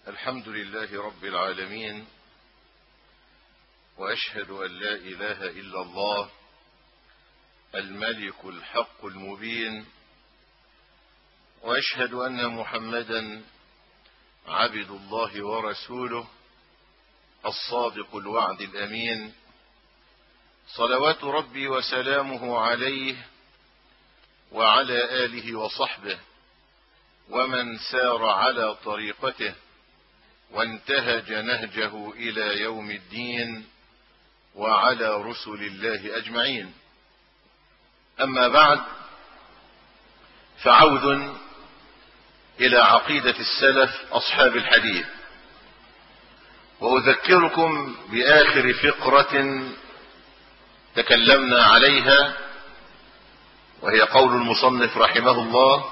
الحمد لله رب العالمين واشهد ان لا اله الا الله الملك الحق المبين واشهد ان محمدا عبد الله ورسوله الصادق الوعد الامين صلوات ربي وسلامه عليه وعلى اله وصحبه ومن سار على طريقته وانتهج نهجه الى يوم الدين وعلى رسل الله اجمعين اما بعد فعود الى عقيده السلف اصحاب الحديث واذكركم باخر فقره تكلمنا عليها وهي قول المصنف رحمه الله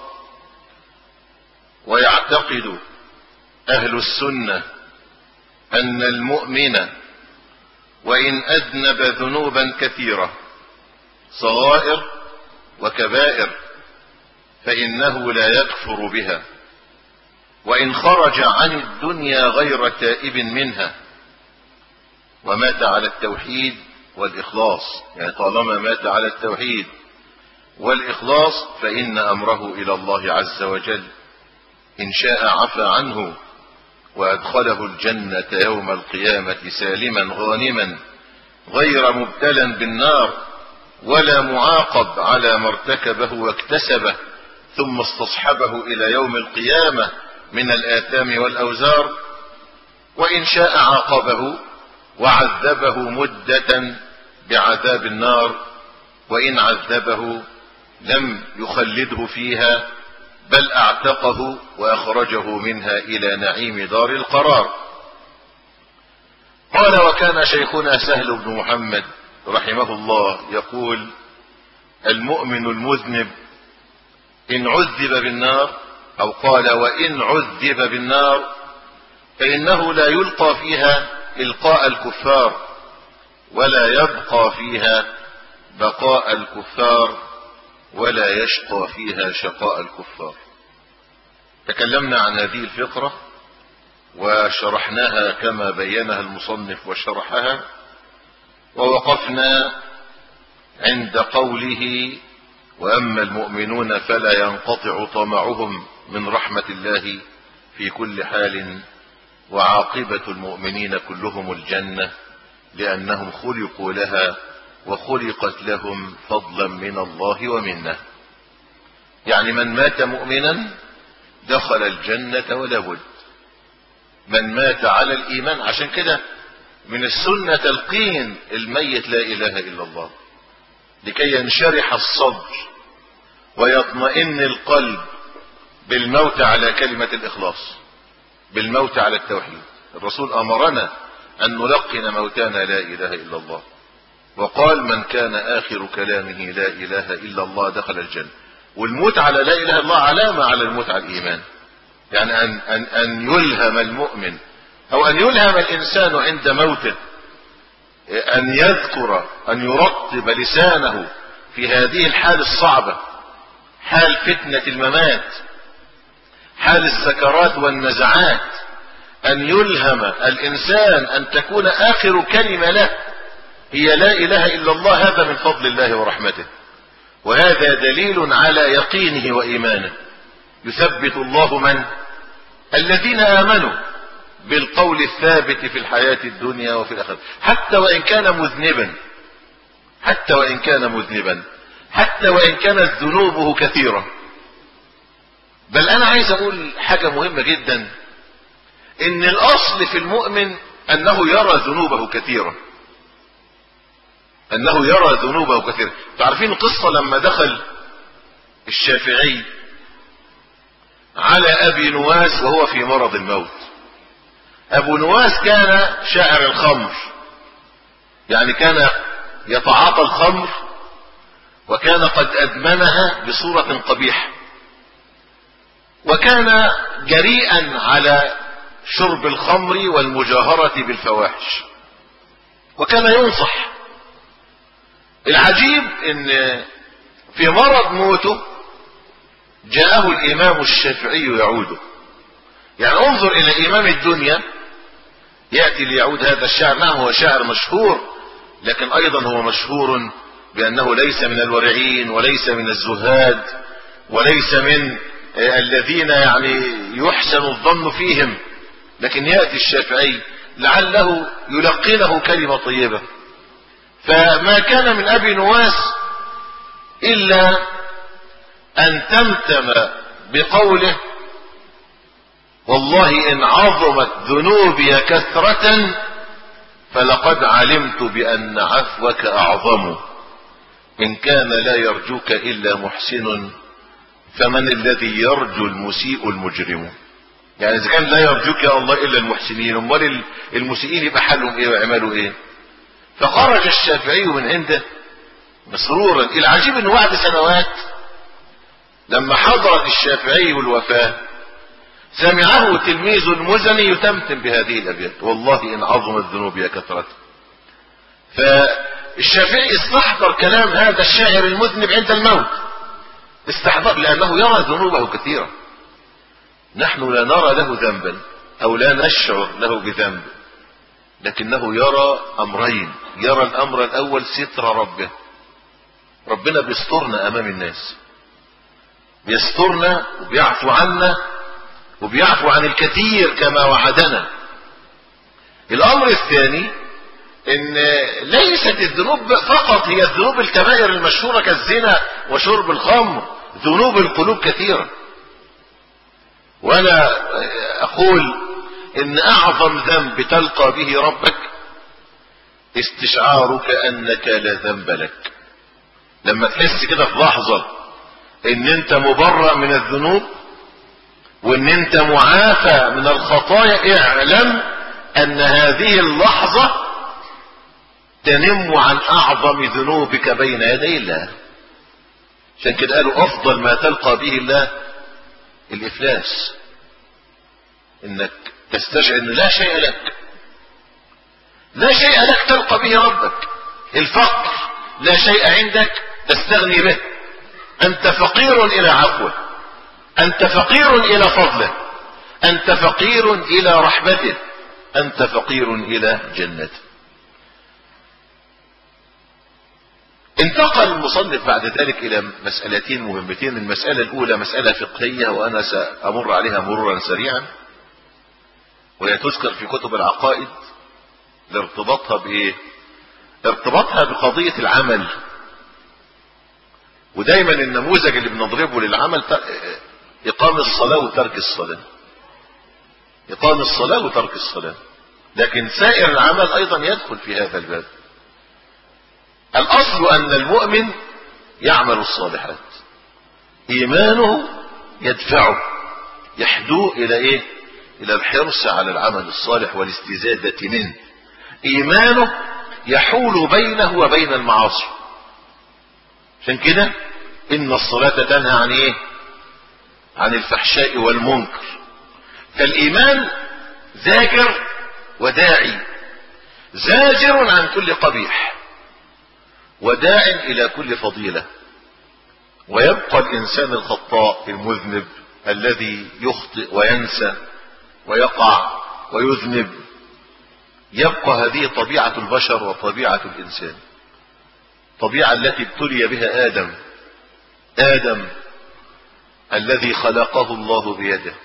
ويعتقد اهل السنه ان المؤمن وان اذنب ذنوبا كثيره صغائر وكبائر فانه لا يكفر بها وان خرج عن الدنيا غير تائب منها ومات على التوحيد والاخلاص يعني طالما مات على التوحيد والاخلاص فان امره الى الله عز وجل ان شاء عفى عنه وادخله الجنه يوم القيامه سالما غانما غير مبتلا بالنار ولا معاقب على ما ارتكبه واكتسبه ثم استصحبه الى يوم القيامه من الاثام والاوزار وان شاء عاقبه وعذبه مده بعذاب النار وان عذبه لم يخلده فيها بل اعتقه واخرجه منها الى نعيم دار القرار قال وكان شيخنا سهل بن محمد رحمه الله يقول المؤمن المذنب ان عذب بالنار او قال وان عذب بالنار فانه لا يلقى فيها القاء الكفار ولا يبقى فيها بقاء الكفار ولا يشقى فيها شقاء الكفار تكلمنا عن هذه الفقره وشرحناها كما بينها المصنف وشرحها ووقفنا عند قوله واما المؤمنون فلا ينقطع طمعهم من رحمه الله في كل حال وعاقبه المؤمنين كلهم الجنه لانهم خلقوا لها وخلقت لهم فضلا من الله ومنه يعني من مات مؤمنا دخل الجنه ولا بد من مات على الايمان عشان كده من السنه تلقين الميت لا اله الا الله لكي ينشرح الصدر ويطمئن القلب بالموت على كلمه الاخلاص بالموت على التوحيد الرسول امرنا ان نلقن موتانا لا اله الا الله وقال من كان اخر كلامه لا اله الا الله دخل الجنه والموت على لا اله الا الله علامه على الموت على الايمان يعني ان ان ان يلهم المؤمن او ان يلهم الانسان عند موته ان يذكر ان يرطب لسانه في هذه الحال الصعبه حال فتنه الممات حال السكرات والنزعات ان يلهم الانسان ان تكون اخر كلمه له هي لا اله الا الله هذا من فضل الله ورحمته وهذا دليل على يقينه وايمانه يثبت الله من الذين امنوا بالقول الثابت في الحياه الدنيا وفي الاخره حتى وان كان مذنبا حتى وان كان مذنبا حتى وان كانت ذنوبه كثيره بل انا عايز اقول حاجه مهمه جدا ان الاصل في المؤمن انه يرى ذنوبه كثيره انه يرى ذنوبه كثيرة تعرفين القصة لما دخل الشافعي على ابي نواس وهو في مرض الموت ابو نواس كان شاعر الخمر يعني كان يتعاطى الخمر وكان قد ادمنها بصورة قبيحة وكان جريئا على شرب الخمر والمجاهرة بالفواحش وكان ينصح العجيب ان في مرض موته جاءه الامام الشافعي يعوده يعني انظر الى امام الدنيا يأتي ليعود هذا الشعر نعم هو شاعر مشهور لكن ايضا هو مشهور بانه ليس من الورعين وليس من الزهاد وليس من الذين يعني يحسن الظن فيهم لكن يأتي الشافعي لعله يلقنه كلمة طيبة فما كان من ابي نواس الا ان تمتم بقوله والله ان عظمت ذنوبي كثرة فلقد علمت بان عفوك اعظم ان كان لا يرجوك الا محسن فمن الذي يرجو المسيء المجرم يعني اذا كان لا يرجوك يا الله الا المحسنين امال المسيئين يبقى حالهم ايه ويعملوا ايه فخرج الشافعي من عنده مسرورا العجيب انه بعد سنوات لما حضرت الشافعي الوفاه سمعه تلميذ المزني يتمتم بهذه الابيات والله ان عظمت ذنوبي كثرت فالشافعي استحضر كلام هذا الشاعر المذنب عند الموت استحضر لانه يرى ذنوبه كثيرة نحن لا نرى له ذنبا او لا نشعر له بذنب لكنه يرى امرين يرى الامر الاول ستر ربه ربنا بيسترنا امام الناس بيسترنا وبيعفو عنا وبيعفو عن الكثير كما وعدنا الامر الثاني ان ليست الذنوب فقط هي الذنوب الكبائر المشهورة كالزنا وشرب الخمر ذنوب القلوب كثيرة وانا اقول ان اعظم ذنب تلقى به ربك استشعارك انك لا ذنب لك لما تحس كده في لحظة ان انت مبرأ من الذنوب وان انت معافى من الخطايا اعلم ان هذه اللحظة تنم عن اعظم ذنوبك بين يدي الله عشان كده قالوا افضل ما تلقى به الله الافلاس انك تستشعر ان لا شيء لك لا شيء لك تلقى به ربك الفقر لا شيء عندك تستغني به انت فقير الى عفوه انت فقير الى فضله انت فقير الى رحمته انت فقير الى جنته انتقل المصنف بعد ذلك الى مسألتين مهمتين المسألة الاولى مسألة فقهية وانا سامر عليها مرورا سريعا وهي تذكر في كتب العقائد لارتباطها بايه ارتباطها بقضية العمل ودايما النموذج اللي بنضربه للعمل اقام الصلاة وترك الصلاة اقام الصلاة وترك الصلاة لكن سائر العمل ايضا يدخل في هذا الباب الاصل ان المؤمن يعمل الصالحات ايمانه يدفعه يحدوه الى ايه الى الحرص على العمل الصالح والاستزادة منه ايمانه يحول بينه وبين المعاصي عشان كده ان الصلاة تنهى عن ايه عن الفحشاء والمنكر فالايمان ذاكر وداعي زاجر عن كل قبيح وداع الى كل فضيلة ويبقى الانسان الخطاء المذنب الذي يخطئ وينسى ويقع ويذنب يبقى هذه طبيعة البشر وطبيعة الانسان الطبيعة التي ابتلي بها ادم ادم الذي خلقه الله بيده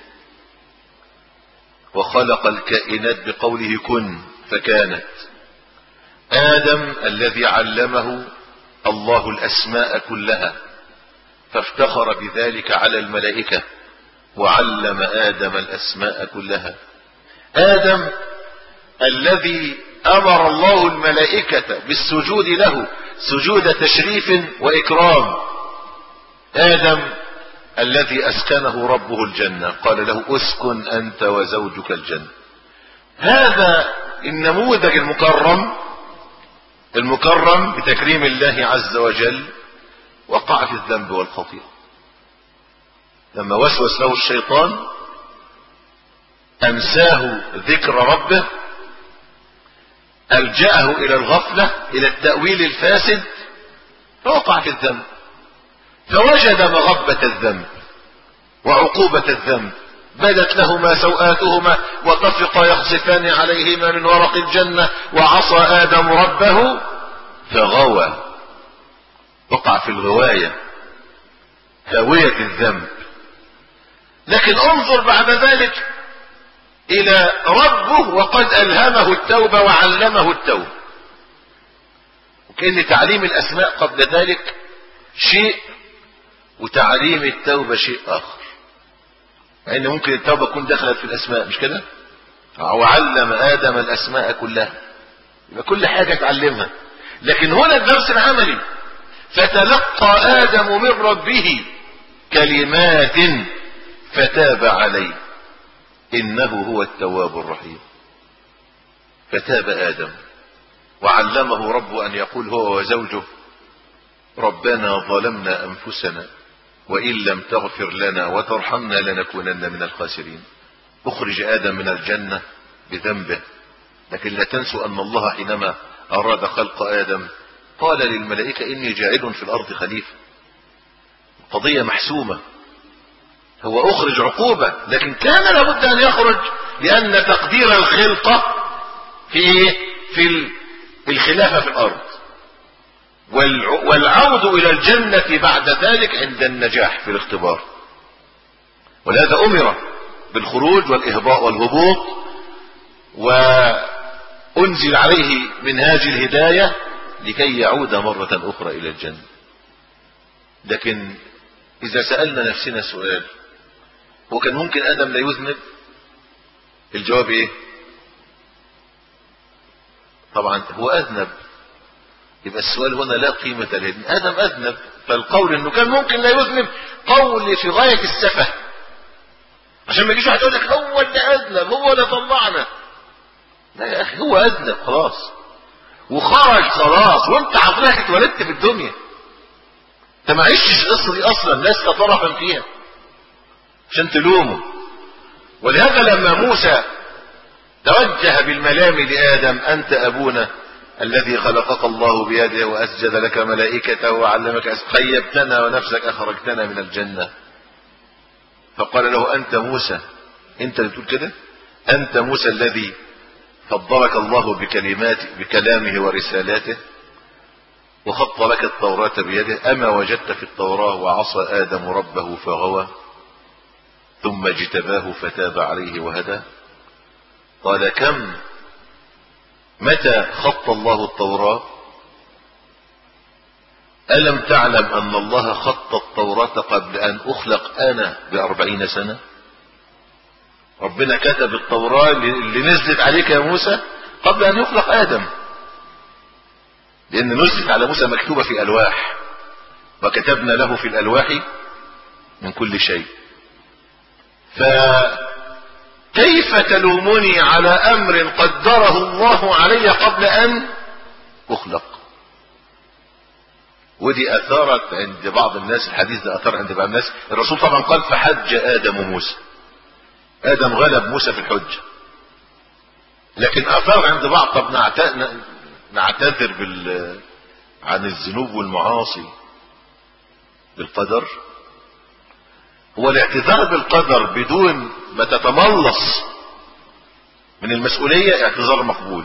وخلق الكائنات بقوله كن فكانت ادم الذي علمه الله الاسماء كلها فافتخر بذلك على الملائكة وعلم ادم الاسماء كلها ادم الذي امر الله الملائكة بالسجود له سجود تشريف واكرام ادم الذي اسكنه ربه الجنة قال له اسكن انت وزوجك الجنة هذا النموذج المكرم المكرم بتكريم الله عز وجل وقع في الذنب والخطيئة لما وسوس له الشيطان انساه ذكر ربه الجأه الى الغفلة الى التأويل الفاسد فوقع في الذنب فوجد مغبة الذنب وعقوبة الذنب بدت لهما سوآتهما وطفقا يخصفان عليهما من ورق الجنة وعصى آدم ربه فغوى وقع في الغواية هاوية الذنب لكن انظر بعد ذلك إلى ربه وقد ألهمه التوبة وعلمه التوبة وكأن تعليم الأسماء قبل ذلك شيء وتعليم التوبة شيء آخر مع ان ممكن التوبة تكون دخلت في الاسماء مش كده وعلم ادم الاسماء كلها يبقى كل حاجة تعلمها لكن هنا الدرس العملي فتلقى ادم من ربه كلمات فتاب عليه انه هو التواب الرحيم فتاب ادم وعلمه ربه ان يقول هو وزوجه ربنا ظلمنا انفسنا وإن لم تغفر لنا وترحمنا لنكونن من الخاسرين أخرج آدم من الجنة بذنبه لكن لا تنسوا أن الله حينما أراد خلق آدم قال للملائكة إني جاعل في الأرض خليفة قضية محسومة هو أخرج عقوبة لكن كان لابد أن يخرج لأن تقدير الخلقة في في الخلافة في الأرض والعود الى الجنة بعد ذلك عند النجاح في الاختبار ولهذا امر بالخروج والاهباء والهبوط وانزل عليه منهاج الهداية لكي يعود مرة اخرى الى الجنة لكن اذا سألنا نفسنا سؤال هو كان ممكن ادم لا يذنب الجواب ايه طبعا هو اذنب يبقى السؤال هنا لا قيمة له آدم أذنب فالقول إنه كان ممكن لا يذنب قول في غاية السفة عشان ما يجيش واحد يقول لك هو اللي أذنب هو اللي طلعنا لا يا أخي هو أذنب خلاص وخرج خلاص وأنت حضرتك اتولدت في الدنيا أنت ما عشتش القصة دي أصلا لست طرفا فيها عشان تلومه ولهذا لما موسى توجه بالملام لآدم أنت أبونا الذي خلقك الله بيده وأسجد لك ملائكته وعلمك خيبتنا ونفسك أخرجتنا من الجنة فقال له أنت موسى أنت اللي تقول كده أنت موسى الذي فضلك الله بكلمات بكلامه ورسالاته وخط لك التوراة بيده أما وجدت في التوراة وعصى آدم ربه فغوى ثم اجتباه فتاب عليه وهدى قال كم متى خط الله التوراة ألم تعلم أن الله خط التوراة قبل أن أخلق أنا بأربعين سنة ربنا كتب التوراة اللي نزلت عليك يا موسى قبل أن يخلق آدم لأن نزلت على موسى مكتوبة في ألواح وكتبنا له في الألواح من كل شيء فكيف تلومني على أمر قدره الله علي قبل أن أخلق ودي أثارت عند بعض الناس الحديث ده أثار عند بعض الناس الرسول طبعا قال فحج آدم موسى آدم غلب موسى في الحج لكن أثار عند بعض طب نعتذر بال عن الذنوب والمعاصي بالقدر هو الاعتذار بالقدر بدون ما تتملص من المسؤولية اعتذار مقبول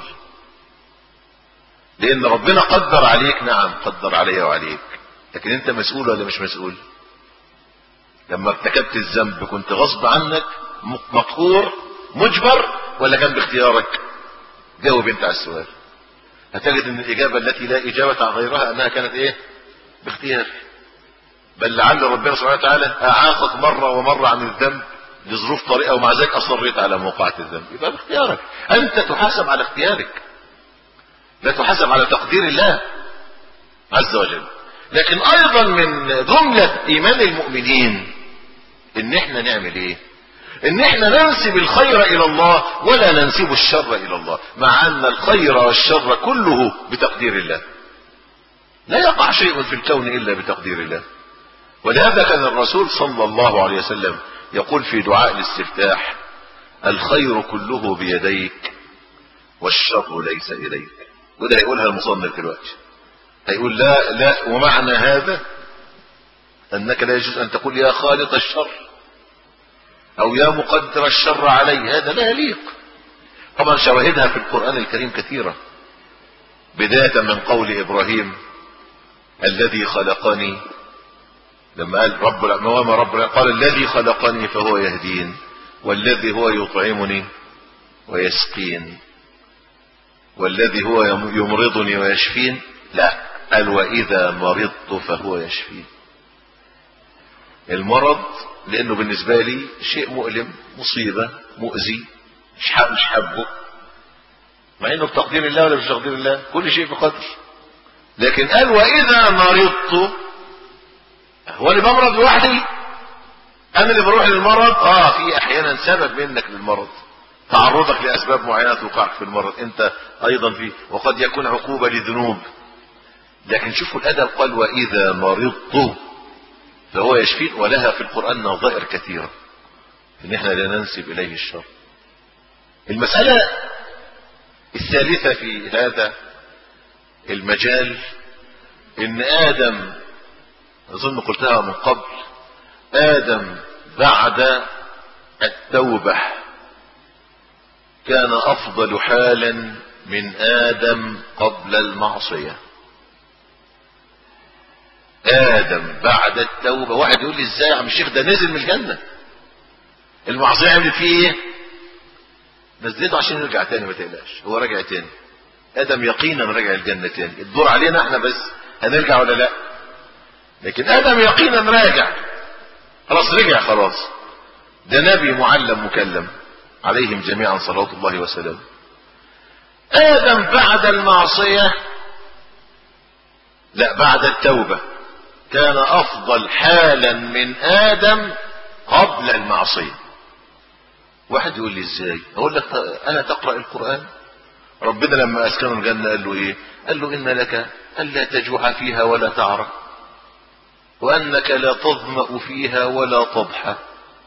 لان ربنا قدر عليك نعم قدر علي وعليك لكن انت مسؤول ولا مش مسؤول لما ارتكبت الذنب كنت غصب عنك مقهور مجبر ولا كان باختيارك جاوب انت على السؤال هتجد ان الاجابة التي لا اجابة عن غيرها انها كانت ايه باختيار بل لعل ربنا سبحانه وتعالى اعاقك مرة ومرة عن الذنب لظروف طريقة ومع ذلك اصريت على موقعة الذنب يبقى باختيارك انت تحاسب على اختيارك لا تحاسب على تقدير الله عز وجل لكن ايضا من جملة ايمان المؤمنين ان احنا نعمل ايه ان احنا ننسب الخير الى الله ولا ننسب الشر الى الله مع ان الخير والشر كله بتقدير الله لا يقع شيء في الكون الا بتقدير الله ولهذا كان الرسول صلى الله عليه وسلم يقول في دعاء الاستفتاح الخير كله بيديك والشر ليس اليك وده هيقولها المصنف دلوقتي هيقول لا لا ومعنى هذا انك لا يجوز ان تقول يا خالق الشر او يا مقدر الشر علي هذا لا يليق طبعا شواهدها في القرآن الكريم كثيرة بداية من قول ابراهيم الذي خلقني لما قال رب وما رب قال الذي خلقني فهو يهدين والذي هو يطعمني ويسقين والذي هو يمرضني ويشفين لا قال واذا مرضت فهو يشفين المرض لانه بالنسبة لي شيء مؤلم مصيبة مؤذي مش حب مش حبه مع انه بتقدير الله ولا مش بتقدير الله كل شيء بقدر لكن قال واذا مرضت هو اللي بمرض لوحدي انا اللي بروح للمرض اه في احيانا سبب منك للمرض تعرضك لاسباب معينه توقعك في المرض انت ايضا في وقد يكون عقوبه لذنوب لكن شوفوا الادب قال واذا مرضت فهو يشفين ولها في القران نظائر كثيره ان احنا لا ننسب اليه الشر المساله الثالثه في هذا المجال ان ادم اظن قلتها من قبل ادم بعد التوبه كان افضل حالا من ادم قبل المعصيه ادم بعد التوبه واحد يقول لي ازاي يا عم الشيخ ده نزل من الجنه المعصيه عملت فيه ايه نزلته عشان يرجع تاني ما تقلقش هو رجع تاني ادم يقينا رجع الجنه تاني الدور علينا احنا بس هنرجع ولا لا لكن ادم يقينا راجع خلاص رجع خلاص ده نبي معلم مكلم عليهم جميعا صلوات الله وسلامه ادم بعد المعصيه لا بعد التوبه كان افضل حالا من ادم قبل المعصيه واحد يقول لي ازاي اقول لك انا تقرا القران ربنا لما اسكنه الجنه قال له ايه قال له ان لك الا تجوع فيها ولا تعرى وانك لا تظما فيها ولا تضحى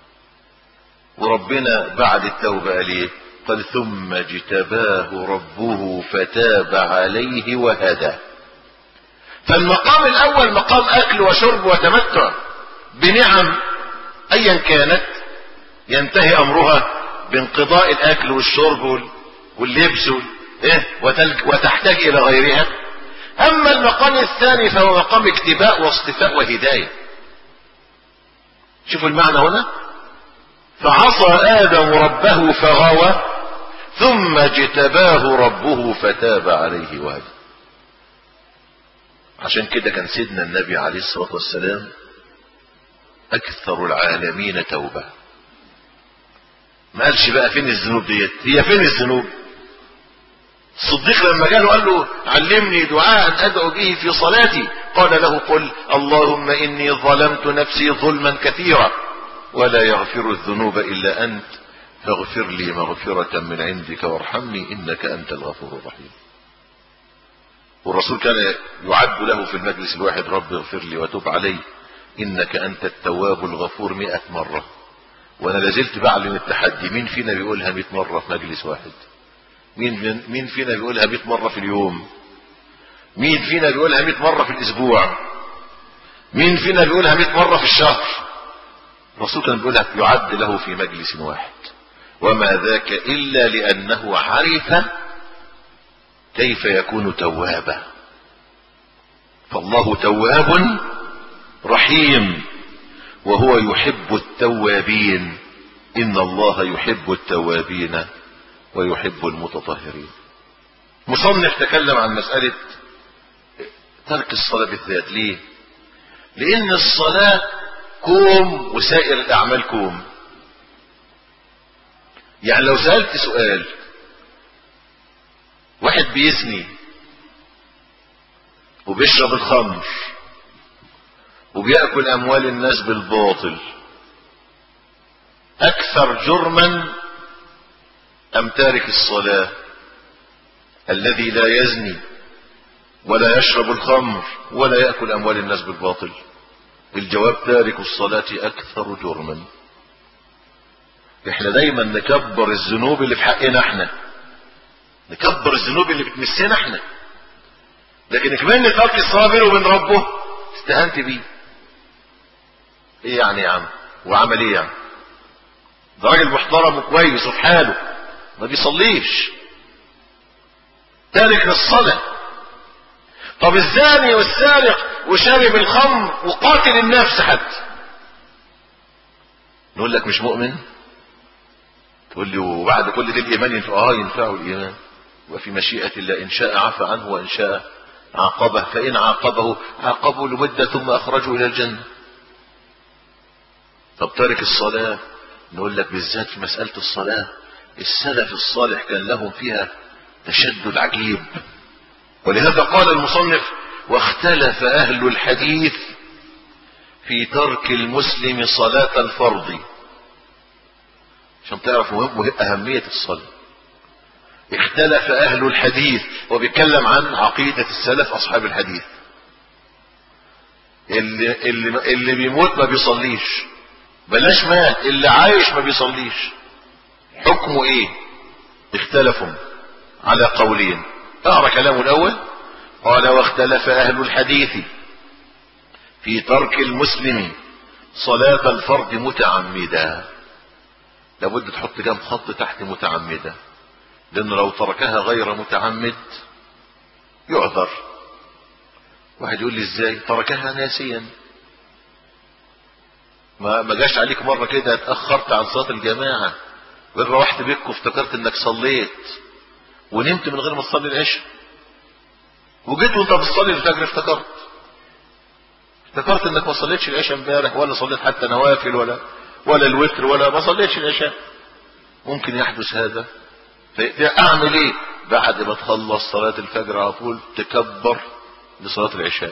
وربنا بعد التوبه قال ايه قال ثم اجتباه ربه فتاب عليه وهدى فالمقام الاول مقام اكل وشرب وتمتع بنعم ايا كانت ينتهي امرها بانقضاء الاكل والشرب واللبس إيه وتحتاج الى غيرها اما المقام الثاني فهو مقام اكتباء واصطفاء وهدايه شوفوا المعنى هنا فعصى ادم ربه فغوى ثم اجتباه ربه فتاب عليه وهدى عشان كده كان سيدنا النبي عليه الصلاه والسلام اكثر العالمين توبه ما قالش بقى فين الذنوب ديت هي فين الذنوب الصديق لما جاله قال له علمني دعاء ادعو به في صلاتي قال له قل اللهم اني ظلمت نفسي ظلما كثيرا ولا يغفر الذنوب الا انت فاغفر لي مغفرة من عندك وارحمني انك انت الغفور الرحيم والرسول كان يعد له في المجلس الواحد رب اغفر لي وتب علي انك انت التواب الغفور مئة مرة وانا لازلت بعلم التحدي مين فينا بيقولها مئة مرة في مجلس واحد مين مين فينا بيقولها 100 مرة في اليوم مين فينا بيقولها 100 مرة في الاسبوع مين فينا بيقولها 100 مرة في الشهر الرسول كان بيقولها يعد له في مجلس واحد وما ذاك الا لانه عرف كيف يكون توابا فالله تواب رحيم وهو يحب التوابين ان الله يحب التوابين ويحب المتطهرين مصنف تكلم عن مسألة ترك الصلاة بالذات ليه لان الصلاة كوم وسائر الاعمال كوم يعني لو سألت سؤال واحد بيزني وبيشرب الخمر وبيأكل اموال الناس بالباطل اكثر جرما أم تارك الصلاة الذي لا يزني ولا يشرب الخمر ولا يأكل أموال الناس بالباطل الجواب تارك الصلاة أكثر جرما احنا دايما نكبر الذنوب اللي في حقنا احنا نكبر الذنوب اللي بتمسنا احنا لكن كمان ترك الصلاة بينه وبين ربه استهنت بيه ايه يعني يا عم وعمل ايه يعني ده راجل محترم وكويس وفي حاله ما بيصليش تارك للصلاة طب الزاني والسارق وشارب الخمر وقاتل النفس حتى نقول لك مش مؤمن تقول لي وبعد كل ده الايمان ينفع اه ينفعه الايمان وفي مشيئة الله ان شاء عفى عنه وان شاء عاقبه فان عاقبه عاقبه لمدة ثم اخرجه الى الجنة طب تارك الصلاة نقول لك بالذات في مسألة الصلاة السلف الصالح كان لهم فيها تشدد عجيب ولهذا قال المصنف واختلف اهل الحديث في ترك المسلم صلاة الفرض عشان تعرف مهم أهمية الصلاة اختلف أهل الحديث وبيتكلم عن عقيدة السلف أصحاب الحديث اللي, اللي, اللي بيموت ما بيصليش بلاش مات اللي عايش ما بيصليش حكمه ايه اختلفوا على قولين اقرا كلامه الاول قال واختلف اهل الحديث في ترك المسلم صلاة الفرد متعمدا لابد تحط كام خط تحت متعمدا لان لو تركها غير متعمد يعذر واحد يقول لي ازاي تركها ناسيا ما ما جاش عليك مرة كده اتأخرت عن صلاة الجماعة وإن روحت بيتك وافتكرت انك صليت ونمت من غير ما تصلي العشاء وجيت وانت بتصلي الفجر افتكرت افتكرت انك ما صليتش العشاء امبارح ولا صليت حتى نوافل ولا ولا الوتر ولا ما صليتش العشاء ممكن يحدث هذا اعمل ايه بعد ما تخلص صلاة الفجر على طول تكبر لصلاة العشاء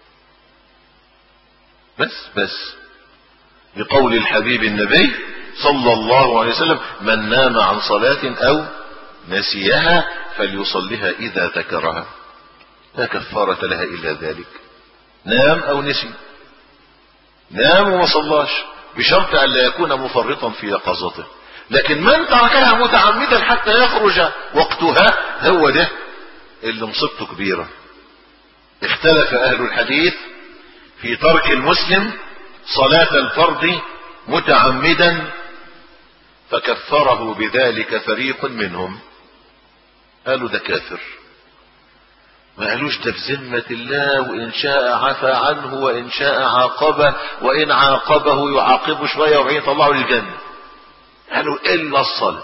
بس بس لقول الحبيب النبي صلى الله عليه وسلم من نام عن صلاة او نسيها فليصلها اذا ذكرها لا كفارة لها الا ذلك نام او نسي نام وما صلاش بشرط ان لا يكون مفرطا في يقظته لكن من تركها متعمدا حتى يخرج وقتها هو ده اللي مصيبته كبيرة اختلف اهل الحديث في ترك المسلم صلاة الفرض متعمدا فكفره بذلك فريق منهم قالوا ده كافر ما قالوش ده بذمة الله وإن شاء عفى عنه وإن شاء عاقبه وإن عاقبه يعاقبه شوية وبعدين يطلعه للجنة قالوا إلا الصلاة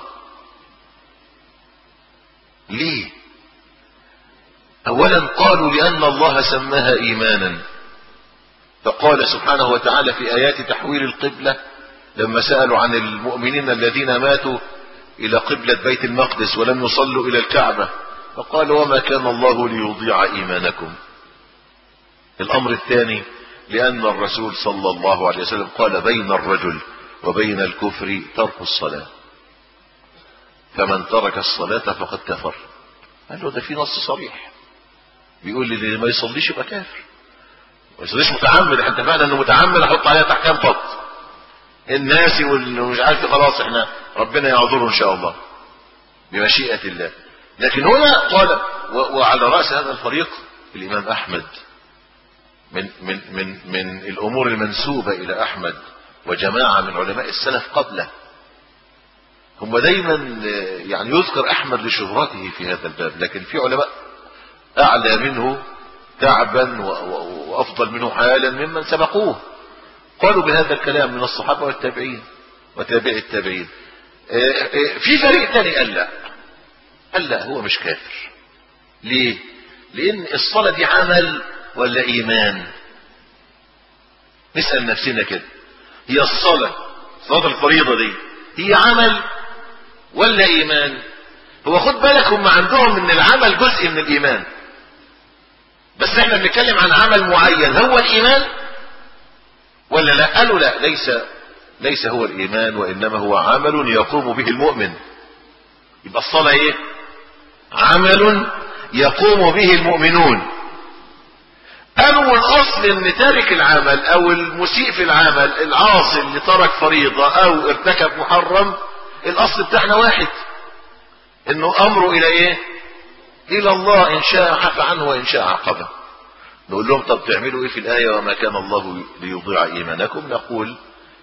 ليه أولا قالوا لأن الله سماها إيمانا فقال سبحانه وتعالى في آيات تحويل القبلة لما سألوا عن المؤمنين الذين ماتوا إلى قبلة بيت المقدس ولم يصلوا إلى الكعبة فقال وما كان الله ليضيع إيمانكم الأمر الثاني لأن الرسول صلى الله عليه وسلم قال بين الرجل وبين الكفر ترك الصلاة فمن ترك الصلاة فقد كفر قال له ده في نص صريح بيقول لي اللي ما يصليش يبقى كافر ما يصليش متعمد احنا اتفقنا انه متعمد احط عليها تحكام فط الناسي واللي مش عارف خلاص احنا ربنا يعذره ان شاء الله بمشيئة الله لكن هنا قال وعلى رأس هذا الفريق الإمام أحمد من من من من الأمور المنسوبة إلى أحمد وجماعة من علماء السلف قبله هم دايما يعني يذكر أحمد لشهرته في هذا الباب لكن في علماء أعلى منه تعبا وأفضل منه حالا ممن سبقوه قالوا بهذا الكلام من الصحابة والتابعين وتابع التابعين في فريق ثاني قال لا قال لا هو مش كافر ليه لان الصلاة دي عمل ولا ايمان نسأل نفسنا كده هي الصلاة صلاة الفريضة دي هي عمل ولا ايمان هو خد بالك هم عندهم ان العمل جزء من الايمان بس احنا بنتكلم عن عمل معين هو الايمان ولا لا قالوا لا ليس ليس هو الايمان وانما هو عمل يقوم به المؤمن يبقى الصلاة ايه عمل يقوم به المؤمنون قالوا الاصل ان تارك العمل او المسيء في العمل العاصي اللي ترك فريضة او ارتكب محرم الاصل بتاعنا واحد انه امره الى ايه الى الله ان شاء عفى عنه وان شاء عقبه نقول لهم طب تعملوا ايه في الايه وما كان الله ليضيع ايمانكم نقول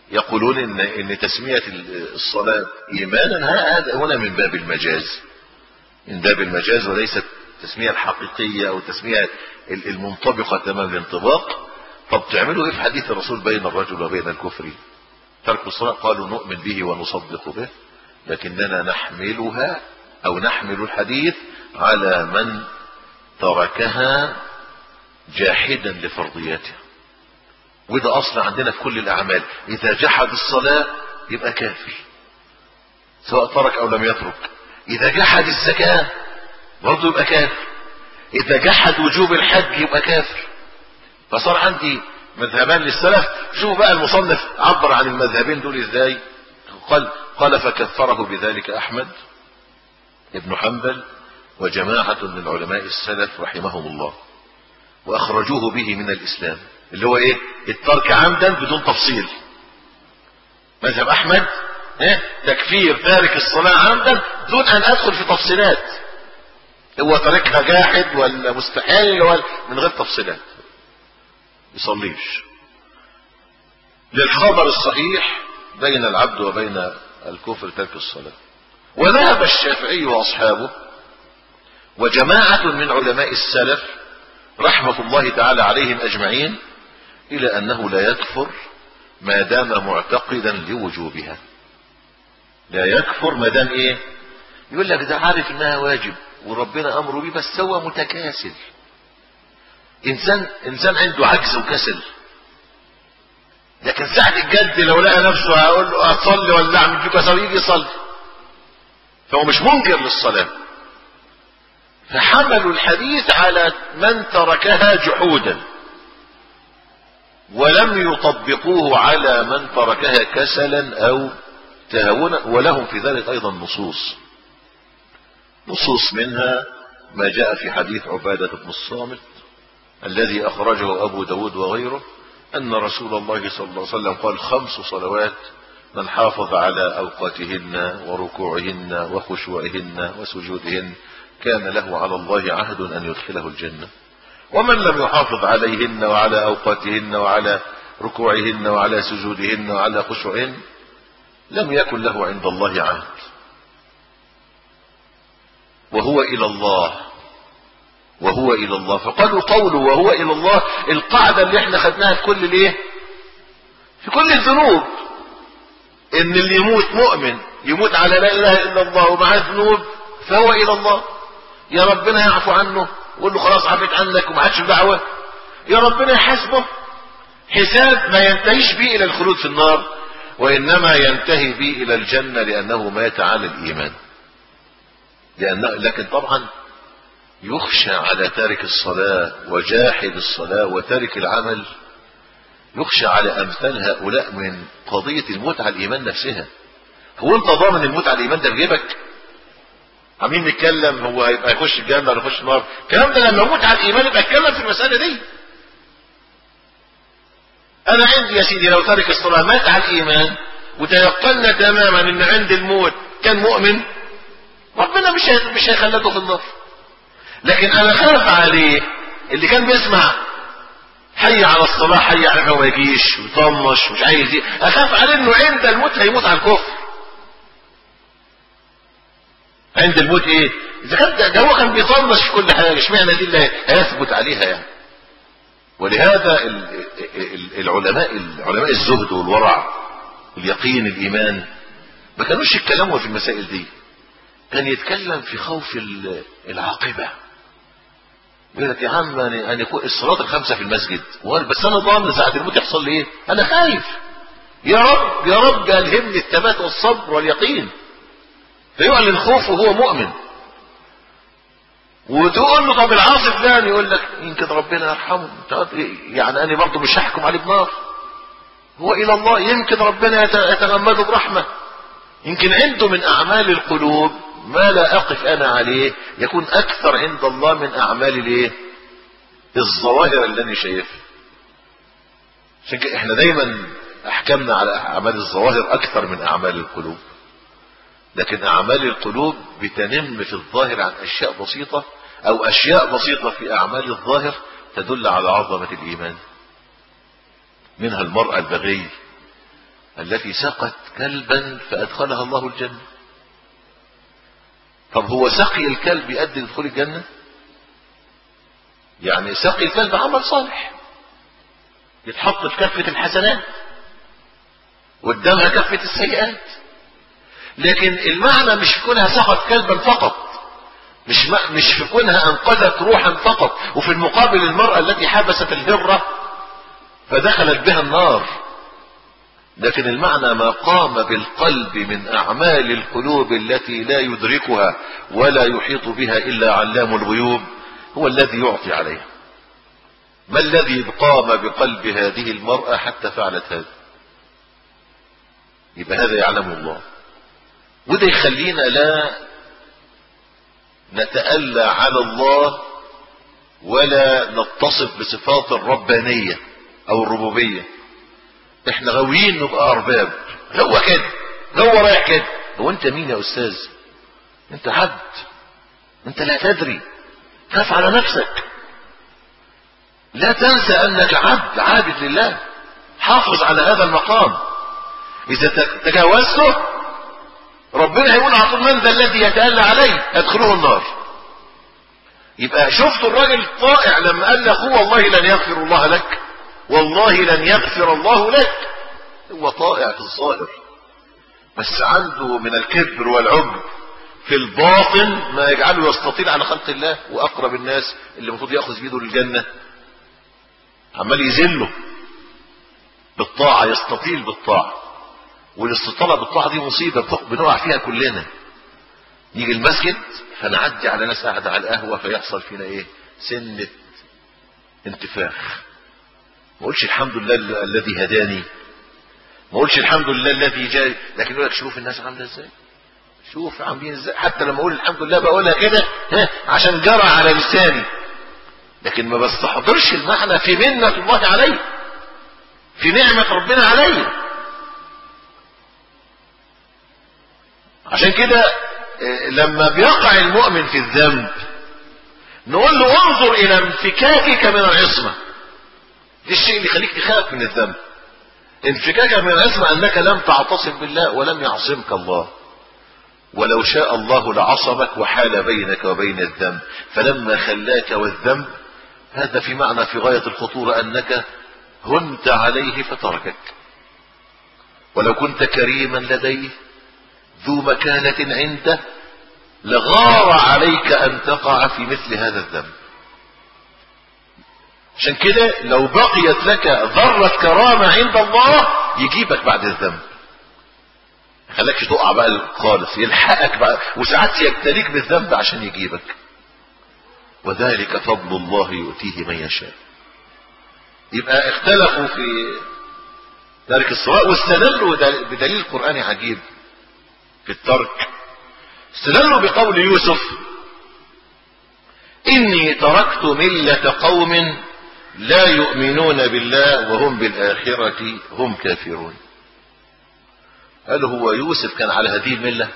يقولون ان ان تسميه الصلاه ايمانا هذا هنا من باب المجاز من باب المجاز وليست التسميه الحقيقيه او التسميه المنطبقه تمام الانطباق طب تعملوا ايه في حديث الرسول بين الرجل وبين الكفر ترك الصلاه قالوا نؤمن به ونصدق به لكننا نحملها او نحمل الحديث على من تركها جاحدا لفرضياتها وده اصل عندنا في كل الاعمال اذا جحد الصلاة يبقى كافر سواء ترك او لم يترك اذا جحد الزكاة برضه يبقى كافر اذا جحد وجوب الحج يبقى كافر فصار عندي مذهبان للسلف شوفوا بقى المصنف عبر عن المذهبين دول ازاي قال قال فكفره بذلك احمد ابن حنبل وجماعة من علماء السلف رحمهم الله واخرجوه به من الاسلام اللي هو ايه الترك عمدا بدون تفصيل مذهب احمد إيه؟ تكفير تارك الصلاة عمدا دون ان ادخل في تفصيلات هو تاركها جاحد ولا مستحيل ولا من غير تفصيلات يصليش للخبر الصحيح بين العبد وبين الكفر ترك الصلاة وذهب الشافعي واصحابه وجماعة من علماء السلف رحمة الله تعالى عليهم اجمعين الى انه لا يكفر ما دام معتقدا لوجوبها لا يكفر ما دام ايه يقول لك ده عارف انها واجب وربنا امره بيه بس هو متكاسل انسان انسان عنده عجز وكسل لكن ساعة الجد لو لقى نفسه هقول له اصلي ولا اعمل فيك كسل يجي يصلي فهو مش منكر للصلاة فحملوا الحديث على من تركها جحودا ولم يطبقوه على من تركها كسلا او تهاونا ولهم في ذلك ايضا نصوص نصوص منها ما جاء في حديث عبادة بن الصامت الذي اخرجه ابو داود وغيره ان رسول الله صلى الله عليه وسلم قال خمس صلوات من حافظ على اوقاتهن وركوعهن وخشوعهن وسجودهن كان له على الله عهد ان يدخله الجنه ومن لم يحافظ عليهن وعلى اوقاتهن وعلى ركوعهن وعلى سجودهن وعلى خشوعهن لم يكن له عند الله عهد وهو الى الله وهو الى الله فقالوا قوله وهو الى الله القاعده اللي احنا خدناها في كل الايه في كل الذنوب ان اللي يموت مؤمن يموت على لا اله الا الله ومعاه ذنوب فهو الى الله يا ربنا يعفو عنه وقول له خلاص عفيت عنك وما عادش دعوه يا ربنا يحاسبه حساب ما ينتهيش به الى الخلود في النار وانما ينتهي به الى الجنه لانه مات على الايمان لأنه لكن طبعا يخشى على تارك الصلاة وجاحد الصلاة وتارك العمل يخشى على أمثال هؤلاء من قضية الموت على الإيمان نفسها هو أنت ضامن الموت على الإيمان ده في جيبك عمين نتكلم هو هيبقى يخش الجنة ولا يخش النار الكلام ده لما يموت على الإيمان يبقى اتكلم في المسألة دي أنا عندي يا سيدي لو تارك الصلاة مات على الإيمان وتيقنا تماما إن عند الموت كان مؤمن ربنا مش مش هيخلده في النار لكن انا خاف عليه اللي كان بيسمع حي على الصلاة حي على ما يجيش ويطنش مش عايز ايه اخاف عليه انه عند الموت هيموت على الكفر عند الموت ايه اذا كان ده هو كان بيطنش في كل حاجه اشمعنى دي اللي هيثبت عليها يعني ولهذا العلماء العلماء الزهد والورع واليقين الايمان ما كانوش يتكلموا في المسائل دي كان يتكلم في خوف العاقبة يقول لك يا عم أنا أنا الصلاة الخمسة في المسجد بس أنا ضامن ساعة الموت يحصل لي إيه؟ أنا خايف يا رب يا رب ألهمني الثبات والصبر واليقين فيعلن خوفه وهو مؤمن وتقول له طب العاصي فلان يقول لك يمكن ربنا يرحمه يعني أنا برضه مش هحكم عليه بنار هو إلى الله يمكن ربنا يتغمده برحمة يمكن عنده من أعمال القلوب ما لا أقف أنا عليه يكون أكثر عند الله من أعمال الايه الظواهر اللي أنا شايفها عشان كده احنا دايما أحكمنا على أعمال الظواهر أكثر من أعمال القلوب لكن أعمال القلوب بتنم في الظاهر عن أشياء بسيطة أو أشياء بسيطة في أعمال الظاهر تدل على عظمة الإيمان منها المرأة البغي التي سقت كلبا فأدخلها الله الجنة طب هو سقي الكلب يؤدي لدخول الجنة يعني سقي الكلب عمل صالح يتحط في كفة الحسنات قدامها كفة السيئات لكن المعنى مش في كونها سقط كلبا فقط مش مش في كونها انقذت روحا فقط وفي المقابل المرأة التي حبست الهرة فدخلت بها النار لكن المعنى ما قام بالقلب من اعمال القلوب التي لا يدركها ولا يحيط بها الا علام الغيوب هو الذي يعطي عليها ما الذي قام بقلب هذه المرأة حتى فعلت هذا يبقى هذا يعلم الله وده يخلينا لا نتألى على الله ولا نتصف بصفات الربانية او الربوبية احنا غاويين نبقى ارباب هو كده هو رايح كده هو انت مين يا استاذ انت عبد انت لا تدري خاف على نفسك لا تنسى انك عبد عابد لله حافظ على هذا المقام اذا تجاوزته ربنا هيقول على طول من ذا الذي يتألى عليه ادخلوه النار يبقى شفت الراجل الطائع لما قال لاخوه والله لن يغفر الله لك والله لن يغفر الله لك هو طائع في الظاهر بس عنده من الكبر والعجب في الباطن ما يجعله يستطيل على خلق الله واقرب الناس اللي المفروض ياخذ بيده للجنه عمال يذله بالطاعه يستطيل بالطاعه والاستطاله بالطاعه دي مصيبه بنقع فيها كلنا يجي المسجد فنعدي على ناس قاعده على القهوه فيحصل فينا ايه سنه انتفاخ ما اقولش الحمد لله الذي هداني ما اقولش الحمد لله الذي جاي لكن يقول لك شوف الناس عامله ازاي شوف عاملين ازاي حتى لما اقول الحمد لله بقولها كده ها عشان جرى على لساني لكن ما بستحضرش المعنى في منة الله علي في نعمة ربنا علي عشان كده لما بيقع المؤمن في الذنب نقول له انظر الى انفكاكك من العصمة دي الشيء اللي يخليك تخاف من الذنب انفكاكك من العصمة انك لم تعتصم بالله ولم يعصمك الله ولو شاء الله لعصمك وحال بينك وبين الذنب فلما خلاك والذنب هذا في معنى في غاية الخطورة انك هنت عليه فتركك ولو كنت كريما لديه ذو مكانة عنده لغار عليك ان تقع في مثل هذا الذنب عشان كده لو بقيت لك ذرة كرامة عند الله يجيبك بعد الذنب خلاكش تقع بقى خالص يلحقك بقى وساعات يبتليك بالذنب عشان يجيبك وذلك فضل الله يؤتيه من يشاء يبقى اختلفوا في ترك الصلاة واستدلوا بدليل قرآني عجيب في الترك استدلوا بقول يوسف إني تركت ملة قوم لا يؤمنون بالله وهم بالآخرة هم كافرون هل هو يوسف كان على هذه الملة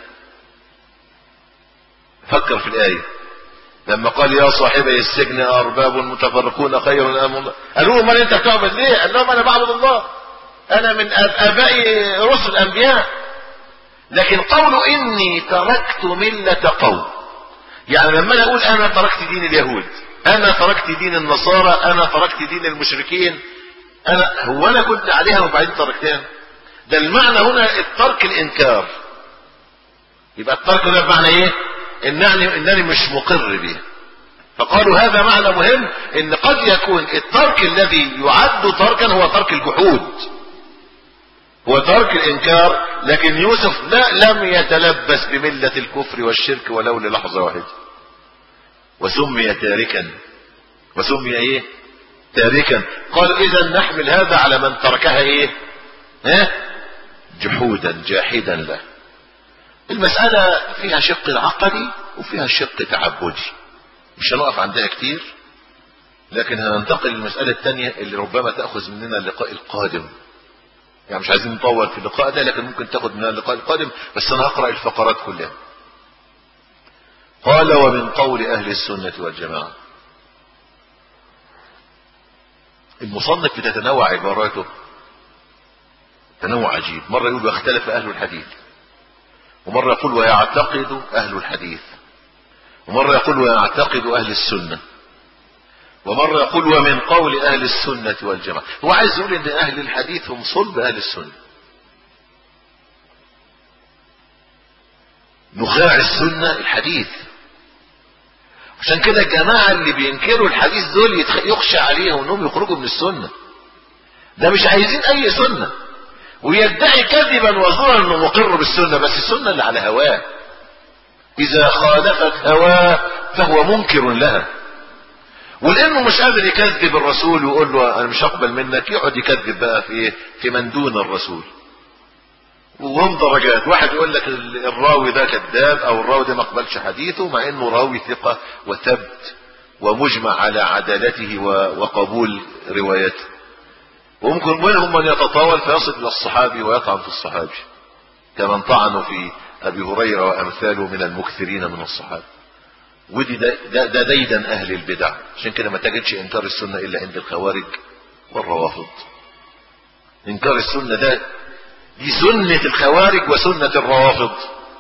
فكر في الآية لما قال يا صاحبي السجن أرباب متفرقون خير أم الله قالوا له من أنت بتعبد ليه قال لهم أنا بعبد الله أنا من آبائي رسل أنبياء لكن قولوا إني تركت ملة قوم يعني لما أنا أقول أنا تركت دين اليهود أنا تركت دين النصارى أنا تركت دين المشركين أنا هو أنا كنت عليها وبعدين تركتها ده المعنى هنا الترك الإنكار يبقى الترك ده بمعنى إيه؟ إنني, إنني مش مقر به فقالوا هذا معنى مهم إن قد يكون الترك الذي يعد تركا هو ترك الجحود هو ترك الإنكار لكن يوسف لا لم يتلبس بملة الكفر والشرك ولو للحظة واحدة وسمي تاركا وسمي ايه تاركا قال اذا نحمل هذا على من تركها ايه ها جحودا جاحدا له المسألة فيها شق العقدي وفيها شق تعبدي مش هنقف عندها كتير لكن هننتقل للمسألة الثانية اللي ربما تأخذ مننا اللقاء القادم يعني مش عايزين نطول في اللقاء ده لكن ممكن تاخد مننا اللقاء القادم بس انا هقرأ الفقرات كلها قال ومن قول اهل السنة والجماعة المصنف بتتنوع عباراته تنوع عجيب مرة يقول واختلف أهل الحديث ومرة يقول ويعتقد أهل الحديث ومرة يقول ويعتقد أهل السنة ومرة يقول ومن قول أهل السنة والجماعة هو عايز يقول إن أهل الحديث هم صلب أهل السنة نخاع السنة الحديث عشان كده الجماعة اللي بينكروا الحديث دول يتخ- يخشى عليهم انهم يخرجوا من السنة ده مش عايزين اي سنة ويدعي كذبا وزورا انه مقر بالسنة بس السنة اللي على هواه اذا خالفت هواه فهو منكر لها ولانه مش قادر يكذب الرسول ويقول له انا مش هقبل منك يقعد يكذب بقى في ايه في من دون الرسول وهم درجات واحد يقول لك ال- الراوي ده كذاب او الراوي ده ما قبلش حديثه مع انه راوي ثقة وثبت ومجمع على عدالته و- وقبول روايته وممكن منهم من يتطاول فيصل الى الصحابي ويطعن في الصحابي كمن طعنوا في ابي هريرة وامثاله من المكثرين من الصحابة ودي ده, ده, ده ديدا اهل البدع عشان كده ما تجدش انكار السنة الا عند الخوارج والروافض انكار السنة ده دي سنة الخوارج وسنة الروافض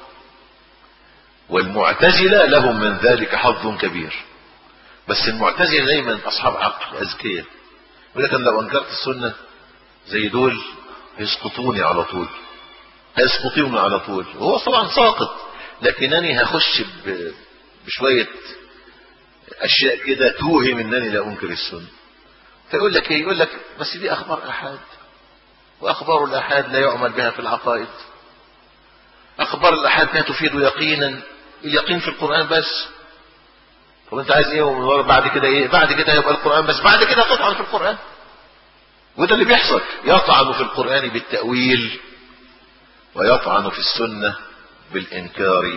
والمعتزلة لهم من ذلك حظ كبير بس المعتزلة دايما أصحاب عقل أذكياء يقول لك أنا لو أنكرت السنة زي دول هيسقطوني على طول هيسقطوني على طول وهو طبعا ساقط لكنني هخش ب- بشوية أشياء كده توهم أنني لا أنكر السنة فيقول لك إيه يقول لك بس دي أخبار أحد وأخبار الآحاد لا يعمل بها في العقائد أخبار الآحاد لا تفيد يقينا اليقين في القرآن بس طب أنت عايز إيه ومن ورا بعد كده إيه بعد كده يبقى القرآن بس بعد كده تطعن في القرآن وده اللي بيحصل يطعن في القرآن بالتأويل ويطعن في السنة بالإنكار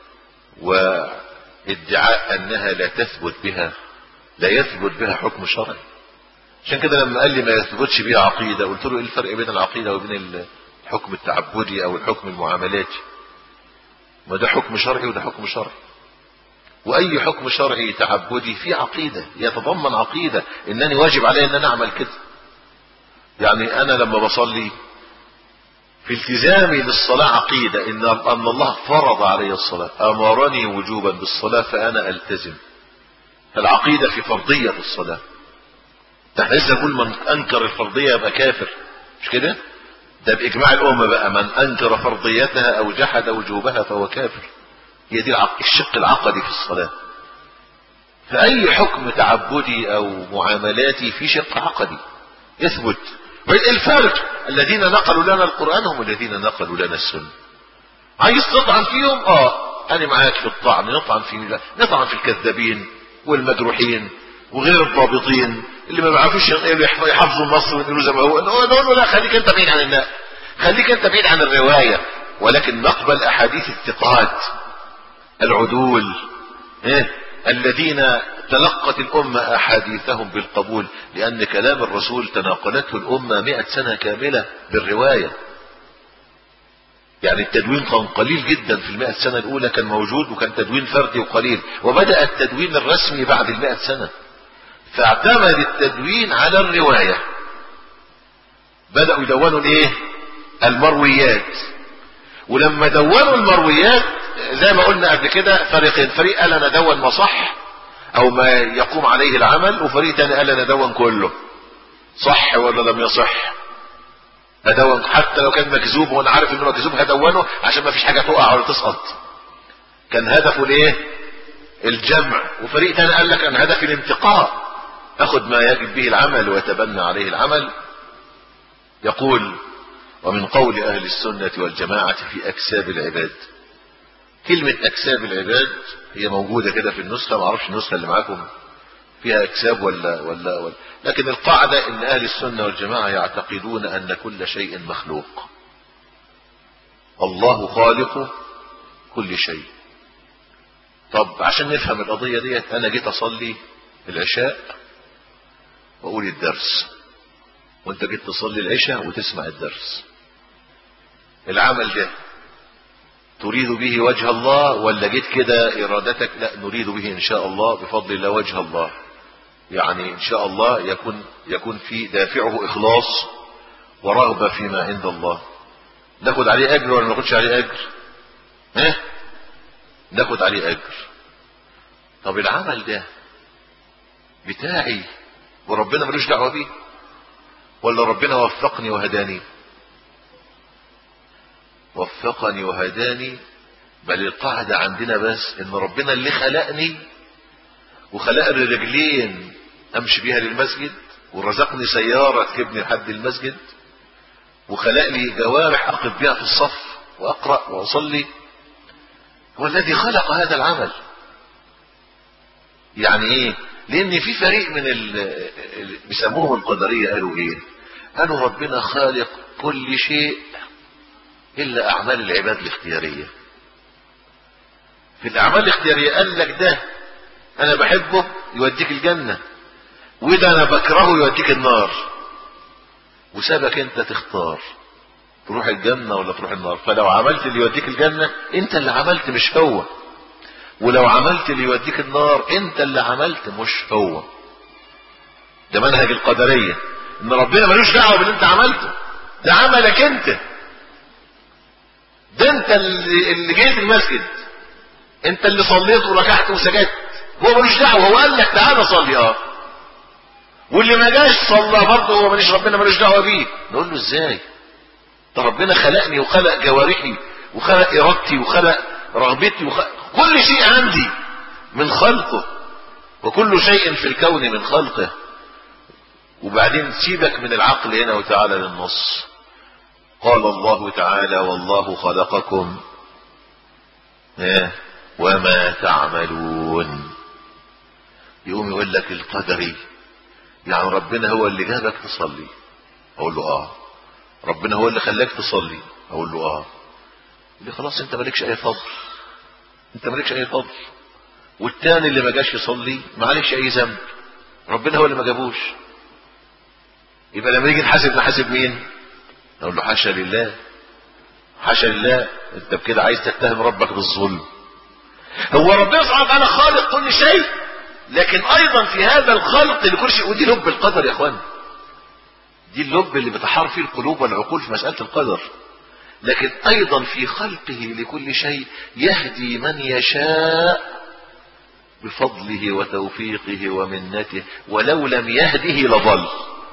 وادعاء أنها لا تثبت بها لا يثبت بها حكم شرعي عشان كده لما قال لي ما يثبتش بيه عقيدة قلت له ايه الفرق بين العقيدة وبين الحكم التعبدي او الحكم المعاملاتي ما ده حكم شرعي وده حكم شرعي واي حكم شرعي تعبدي فيه عقيدة يتضمن عقيدة انني واجب علي ان انا اعمل كده يعني انا لما بصلي في التزامي للصلاة عقيدة ان ان الله فرض علي الصلاة امرني وجوبا بالصلاة فانا التزم العقيدة في فرضية الصلاة ده احنا لسه نقول من انكر الفرضية يبقى كافر مش كده ده باجماع الامة بقى من انكر فرضيتها او جحد وجوبها فهو كافر هي دي العق... الشق العقدي في الصلاة فاي حكم تعبدي او معاملاتي في شق عقدي يثبت الفرق الذين نقلوا لنا القرآن هم الذين نقلوا لنا السنة عايز تطعن فيهم اه انا معاك في الطعن نطعن في نطعن في الكذابين والمجروحين وغير الضابطين اللي ما بيعرفوش يحافظوا النص ويقولوا زي ما هو نقول له لا خليك انت بعيد عن الناس خليك انت بعيد عن الروايه ولكن نقبل احاديث الثقات العدول إيه؟ الذين تلقت الأمة أحاديثهم بالقبول لأن كلام الرسول تناقلته الأمة مئة سنة كاملة بالرواية يعني التدوين كان قليل جدا في المئة سنة الأولى كان موجود وكان تدوين فردي وقليل وبدأ التدوين الرسمي بعد المئة سنة فاعتمد التدوين على الرواية بدأوا يدونوا الايه المرويات ولما دونوا المرويات زي ما قلنا قبل كده فريقين فريق قال انا دون ما صح او ما يقوم عليه العمل وفريق تاني قال انا دون كله صح ولا لم يصح هدون حتى لو كان مكذوب وانا عارف انه مكذوب هدونه عشان ما فيش حاجه تقع ولا تسقط كان هدفه الايه الجمع وفريق تاني قال لك انا هدفي الانتقاء اخذ ما يجب به العمل ويتبنى عليه العمل يقول ومن قول اهل السنة والجماعة في اكساب العباد كلمة اكساب العباد هي موجودة كده في النسخة ما اعرفش النسخة اللي معاكم فيها اكساب ولا, ولا ولا لكن القاعدة ان اهل السنة والجماعة يعتقدون ان كل شيء مخلوق الله خالق كل شيء طب عشان نفهم القضية ديت انا جيت اصلي العشاء واقول الدرس وانت جيت تصلي العشاء وتسمع الدرس العمل ده تريد به وجه الله ولا جيت كده ارادتك لا نريد به ان شاء الله بفضل الله وجه الله يعني ان شاء الله يكون يكون في دافعه اخلاص ورغبة فيما عند الله ناخد عليه اجر ولا ما ناخدش عليه اجر ها ناخد عليه اجر طب العمل ده بتاعي وربنا ملوش دعوه بيه ولا ربنا وفقني وهداني وفقني وهداني بل القاعدة عندنا بس ان ربنا اللي خلقني وخلق لي رجلين امشي بيها للمسجد ورزقني سيارة تجيبني لحد المسجد وخلق لي جوارح اقف بها في الصف واقرأ واصلي هو الذي خلق هذا العمل يعني ايه لان في فريق من ال بيسموهم القدرية قالوا ايه قالوا ربنا خالق كل شيء الا اعمال العباد الاختيارية في الاعمال الاختيارية قال لك ده انا بحبه يوديك الجنة وده انا بكرهه يوديك النار وسابك انت تختار تروح الجنة ولا تروح النار فلو عملت اللي يوديك الجنة انت اللي عملت مش هو ولو عملت اللي يوديك النار انت اللي عملت مش هو ده منهج القدرية ان ربنا ملوش دعوة باللي انت عملته ده عملك انت ده انت اللي, اللي جيت المسجد انت اللي صليت وركعت وسجدت هو ملوش دعوة هو قال لك تعالى صلي اه واللي ما جاش صلى برضه هو ماليش ربنا ملوش دعوة بيه نقول له ازاي ده ربنا خلقني وخلق جوارحي وخلق ارادتي وخلق رغبتي وخلق كل شيء عندي من خلقه وكل شيء في الكون من خلقه وبعدين سيبك من العقل هنا وتعالى للنص قال الله تعالى والله خلقكم وما تعملون يقوم يقول لك القدري يعني ربنا هو اللي جابك تصلي اقول له اه ربنا هو اللي خلاك تصلي اقول له اه اللي خلاص انت مالكش اي فضل انت مالكش اي فضل والتاني اللي ما جاش يصلي معلش اي ذنب ربنا هو اللي ما جابوش يبقى لما نيجي نحاسب نحاسب مين نقول له حاشا لله حاشا لله انت بكده عايز تتهم ربك بالظلم هو ربنا سبحانه وتعالى خالق كل شيء لكن ايضا في هذا الخلق لكل شيء ودي لب القدر يا اخوان دي اللب اللي بتحار فيه القلوب والعقول في مسألة القدر لكن ايضا في خلقه لكل شيء يهدي من يشاء بفضله وتوفيقه ومنته ولو لم يهده لضل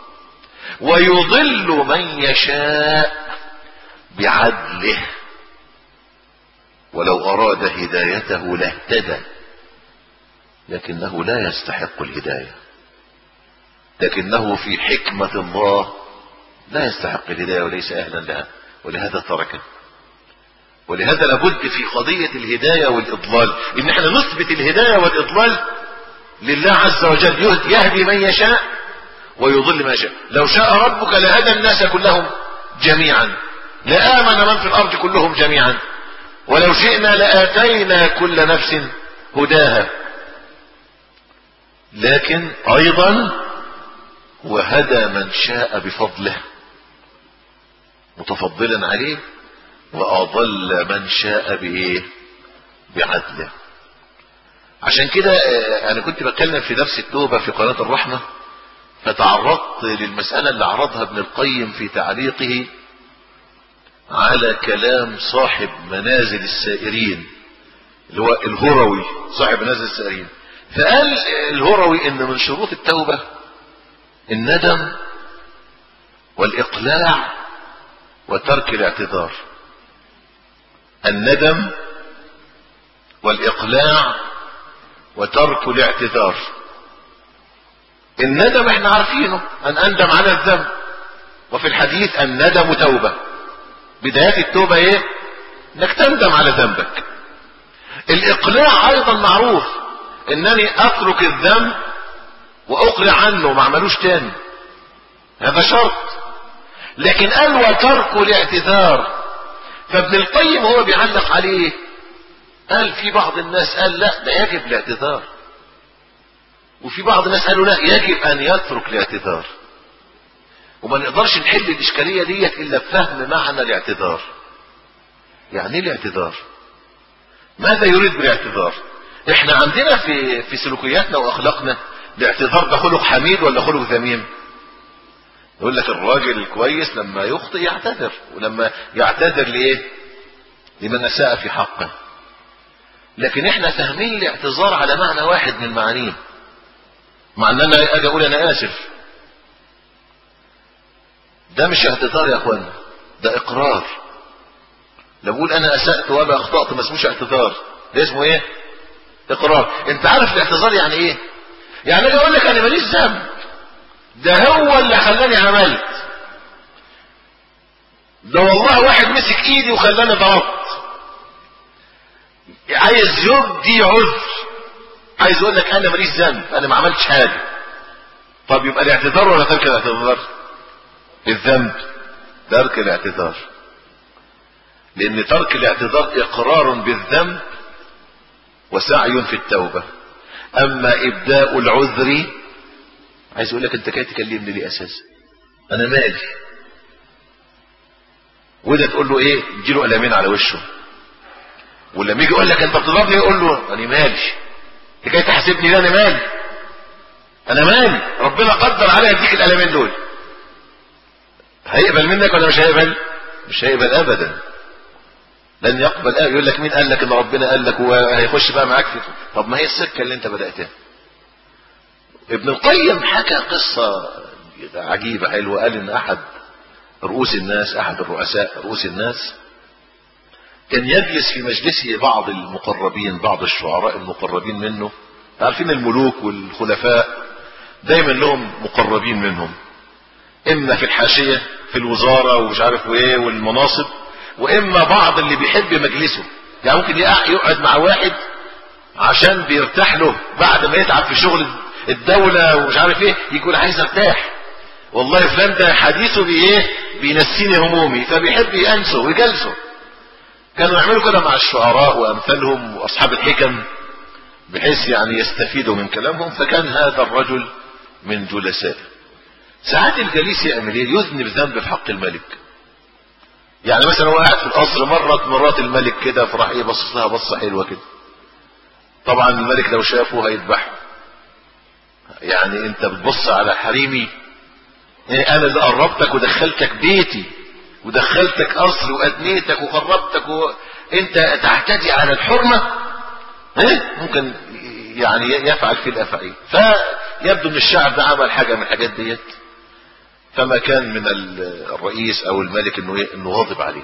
ويضل من يشاء بعدله ولو اراد هدايته لاهتدى لكنه لا يستحق الهدايه لكنه في حكمه الله لا يستحق الهدايه وليس اهلا لها ولهذا تركه ولهذا لابد في قضية الهداية والإضلال إن احنا نثبت الهداية والإضلال لله عز وجل يهدي من يشاء ويضل من يشاء لو شاء ربك لهدى الناس كلهم جميعا لآمن من في الأرض كلهم جميعا ولو شئنا لآتينا كل نفس هداها لكن أيضا وهدى من شاء بفضله متفضلا عليه واضل من شاء بايه بعدله عشان كده انا كنت بتكلم في درس التوبة في قناة الرحمة فتعرضت للمسألة اللي عرضها ابن القيم في تعليقه على كلام صاحب منازل السائرين اللي هو الهروي صاحب منازل السائرين فقال الهروي ان من شروط التوبة الندم والاقلاع وترك الاعتذار الندم والاقلاع وترك الاعتذار الندم احنا عارفينه ان اندم على الذنب وفي الحديث الندم توبة بدايات التوبة ايه انك تندم على ذنبك الاقلاع ايضا معروف انني اترك الذنب واقلع عنه ما عملوش تاني هذا شرط لكن قال وترك الاعتذار فابن القيم هو بيعلق عليه قال في بعض الناس قال لا ده يجب الاعتذار وفي بعض الناس قالوا لا يجب ان يترك الاعتذار وما نقدرش نحل الاشكاليه ديت الا بفهم معنى الاعتذار يعني ايه الاعتذار ماذا يريد بالاعتذار احنا عندنا في في سلوكياتنا واخلاقنا الاعتذار ده خلق حميد ولا خلق ذميم يقول لك الراجل الكويس لما يخطئ يعتذر ولما يعتذر لإيه لمن أساء في حقه لكن احنا فاهمين الاعتذار على معنى واحد من معانيه مع ان انا اجي اقول انا اسف ده مش اعتذار يا اخوانا ده اقرار لو بقول انا اسأت وانا اخطأت ما اسموش اعتذار ده اسمه ايه اقرار انت عارف الاعتذار يعني ايه يعني اجي اقول لك انا ماليش ذنب ده هو اللي خلاني عملت ده والله واحد مسك ايدي وخلاني ضربت عايز يبدي عذر عايز يقول لك انا ماليش ذنب انا ما عملتش حاجه طب يبقى الاعتذار ولا ترك الاعتذار الذنب ترك الاعتذار لان ترك الاعتذار اقرار بالذنب وسعي في التوبه اما ابداء العذر عايز اقول لك انت كده تكلمني ليه اساسا انا مالي وده تقول له ايه اديله قلمين على وشه ولما يجي يقول لك انت بتضربني يقول له انا مالي انت جاي تحاسبني ليه انا مالي انا مالي ربنا قدر علي اديك القلمين دول هيقبل منك ولا مش هيقبل مش هيقبل ابدا لن يقبل ابدا يقول لك مين قال لك ان ربنا قال لك وهيخش بقى معاك في طب ما هي السكه اللي انت بداتها ابن القيم حكى قصه عجيبه حلوه قال ان احد رؤوس الناس احد الرؤساء رؤوس الناس كان يجلس في مجلسه بعض المقربين بعض الشعراء المقربين منه عارفين الملوك والخلفاء دايما لهم مقربين منهم اما في الحاشية في الوزارة ومش عارف ايه والمناصب واما بعض اللي بيحب مجلسه يعني ممكن يقعد مع واحد عشان بيرتاح له بعد ما يتعب في شغل الدولة ومش عارف ايه يقول عايز ارتاح والله فلان ده حديثه بايه بينسيني همومي فبيحب يأنسه ويجلسه كانوا يعملوا كده مع الشعراء وامثالهم واصحاب الحكم بحيث يعني يستفيدوا من كلامهم فكان هذا الرجل من جلسائه ساعات الجليس يعمل ايه يذنب ذنب في حق الملك يعني مثلا هو قاعد في القصر مرت مرات الملك كده فراح ايه بصص لها بصه حلوه كده طبعا الملك لو شافه هيذبحه يعني انت بتبص على حريمي إيه انا اللي قربتك ودخلتك بيتي ودخلتك قصر وادنيتك وقربتك وانت تعتدي على الحرمة ايه ممكن يعني يفعل في الافعال فيبدو ان الشعب ده عمل حاجة من الحاجات ديت فما كان من الرئيس او الملك انه ايه انه غاضب عليه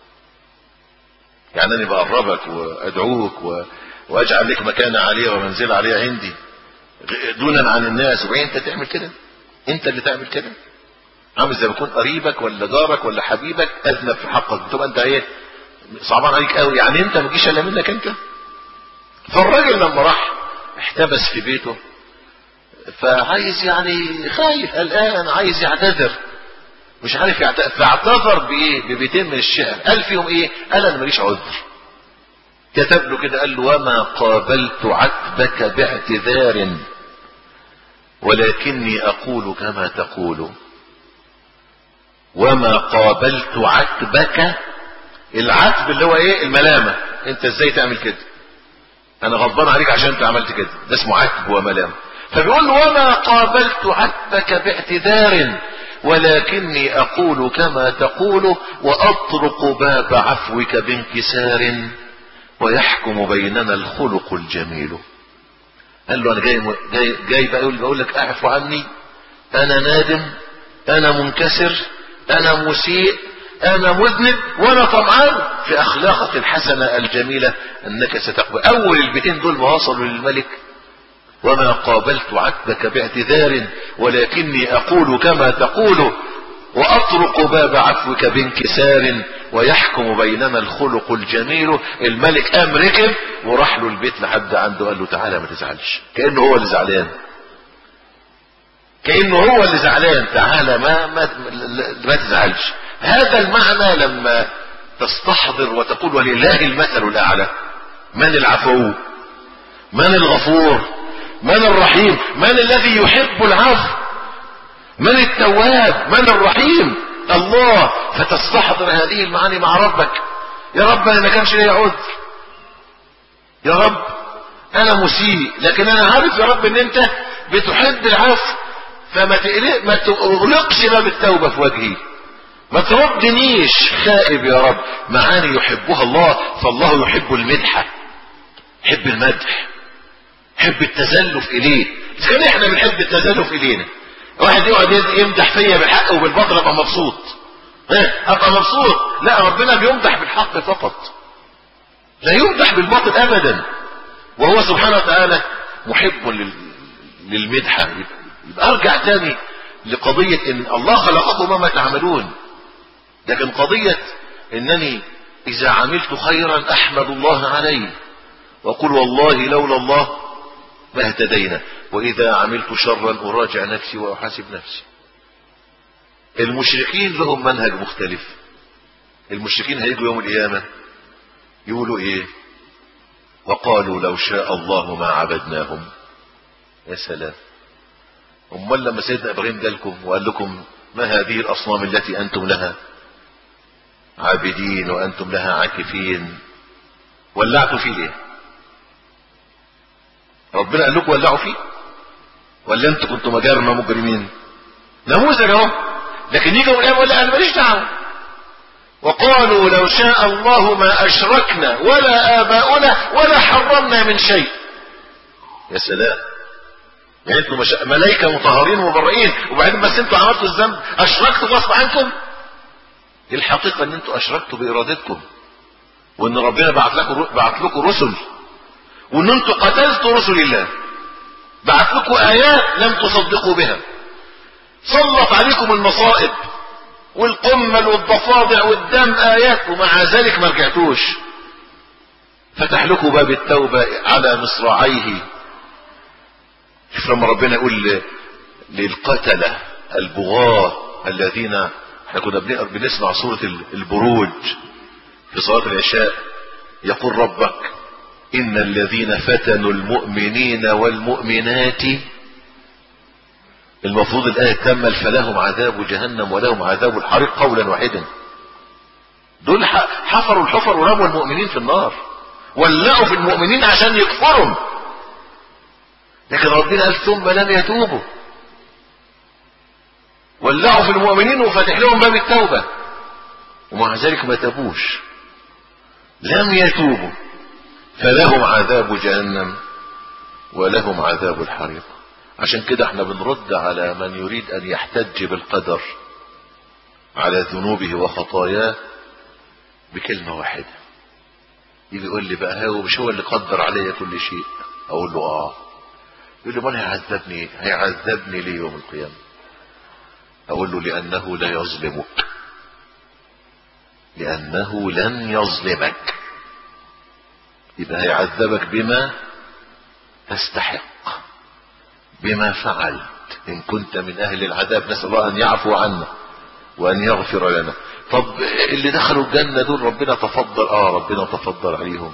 يعني انا بقربك وادعوك و... واجعل لك مكانة عليه ومنزل عليه عندي دونا عن الناس وبعدين انت تعمل كده انت اللي تعمل كده عامل زي ما يكون قريبك ولا جارك ولا حبيبك اذنب في حقك بتبقى انت ايه صعبان عليك قوي يعني انت ما تجيش الا منك انت فالراجل لما راح احتبس في بيته فعايز يعني خايف قلقان عايز يعتذر مش عارف يعتذر فاعتذر بايه ببيتين من الشعر قال فيهم ايه قال انا ماليش عذر كتب له كده قال له وما قابلت عتبك باعتذار ولكني اقول كما تقول وما قابلت عتبك العتب اللي هو ايه الملامة انت ازاي تعمل كده انا غضبان عليك عشان انت عملت كده ده اسمه عتب وملامة فبيقول له وما قابلت عتبك باعتذار ولكني اقول كما تقول واطرق باب عفوك بانكسار ويحكم بيننا الخلق الجميل قال له انا جاي جاي, جاي بقول, بقول لك اعفو عني انا نادم انا منكسر انا مسيء انا مذنب وانا طمعان في اخلاقك الحسنة الجميلة انك ستقبل اول البيتين دول ما وصلوا للملك وما قابلت عتبك باعتذار ولكني اقول كما تقول واطرق باب عفوك بانكسار ويحكم بيننا الخلق الجميل الملك قام ركب وراح له البيت لحد عنده قال له تعالى ما تزعلش كانه هو اللي زعلان كانه هو اللي زعلان تعالى ما ما ما تزعلش هذا المعنى لما تستحضر وتقول ولله المثل الاعلى من العفو من الغفور من الرحيم من الذي يحب العفو من التواب من الرحيم الله فتستحضر هذه المعاني مع ربك يا رب انا ما كانش لي عذر يا رب انا مسيء لكن انا عارف يا رب ان انت بتحب العفو فما تقلق ما تغلقش باب التوبة في وجهي ما تردنيش خائب يا رب معاني يحبها الله فالله يحب المدحة يحب المدح يحب التزلف اليه كان احنا بنحب التزلف الينا واحد يقعد يمدح فيا بالحق وبالباطل ابقى مبسوط ها ابقى مبسوط لا ربنا بيمدح بالحق فقط لا يمدح بالباطل ابدا وهو سبحانه وتعالى محب لل... للمدحة يبقى ارجع تاني لقضية ان الله خلقكم وما تعملون لكن قضية انني اذا عملت خيرا احمد الله عليه واقول والله لولا الله ما اهتدينا واذا عملت شرا اراجع نفسي واحاسب نفسي المشركين لهم منهج مختلف المشركين هيجوا يوم القيامة يقولوا ايه وقالوا لو شاء الله ما عبدناهم يا سلام امال لما سيدنا ابراهيم جالكم وقال لكم ما هذه الاصنام التي انتم لها عابدين وانتم لها عاكفين ولعتوا فيه ليه ربنا قال لكم ولعوا فيه ولا انتوا كنتوا مجارمة مجرمين نموذج اهو لكن يجي يوم يقول انا ماليش دعوه وقالوا لو شاء الله ما اشركنا ولا اباؤنا ولا حرمنا من شيء يا سلام يعني انتوا مش... ملائكه مطهرين ومبرئين وبعدين بس انتوا عملتوا الذنب اشركتوا غصب عنكم الحقيقه ان انتوا اشركتوا بارادتكم وان ربنا بعت لكم بعت لكم رسل وان انتوا قتلتوا رسل الله بعت لكم ايات لم تصدقوا بها سلط عليكم المصائب والقمل والضفادع والدم ايات ومع ذلك ما رجعتوش فتح لكم باب التوبة على مصراعيه شوف لما ربنا يقول للقتلة البغاة الذين احنا كنا بنسمع سورة البروج في صلاة العشاء يقول ربك ان الذين فتنوا المؤمنين والمؤمنات المفروض الآية تكمل فلهم عذاب جهنم ولهم عذاب الحريق قولا واحدا دول حفروا الحفر ورموا المؤمنين في النار ولقوا في المؤمنين عشان يكفروا لكن ربنا قال ثم لم يتوبوا ولعوا في المؤمنين وفتح لهم باب التوبة ومع ذلك ما تابوش لم يتوبوا فلهم عذاب جهنم ولهم عذاب الحريق عشان كده احنا بنرد على من يريد ان يحتج بالقدر على ذنوبه وخطاياه بكلمة واحدة يجي يقول لي بقى هو مش هو اللي قدر عليا كل شيء اقول له اه يقول لي من هيعذبني هيعذبني ليه يوم القيامة اقول له لانه لا يظلمك لانه لن يظلمك يبقى هيعذبك بما تستحق بما فعلت إن كنت من أهل العذاب نسأل الله أن يعفو عنا وأن يغفر لنا طب اللي دخلوا الجنة دول ربنا تفضل آه ربنا تفضل عليهم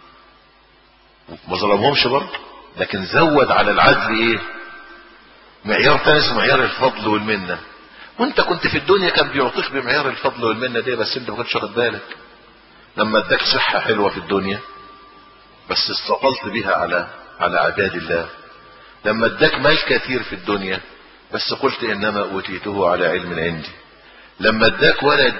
ما ظلمهمش برضه لكن زود على العدل إيه معيار تاني اسمه معيار الفضل والمنة وانت كنت في الدنيا كان بيعطيك بمعيار الفضل والمنة دي بس انت ما كنتش واخد بالك لما اداك صحة حلوة في الدنيا بس استطلت بها على على عباد الله لما اداك مال كثير في الدنيا بس قلت انما اوتيته على علم عندي لما اداك ولد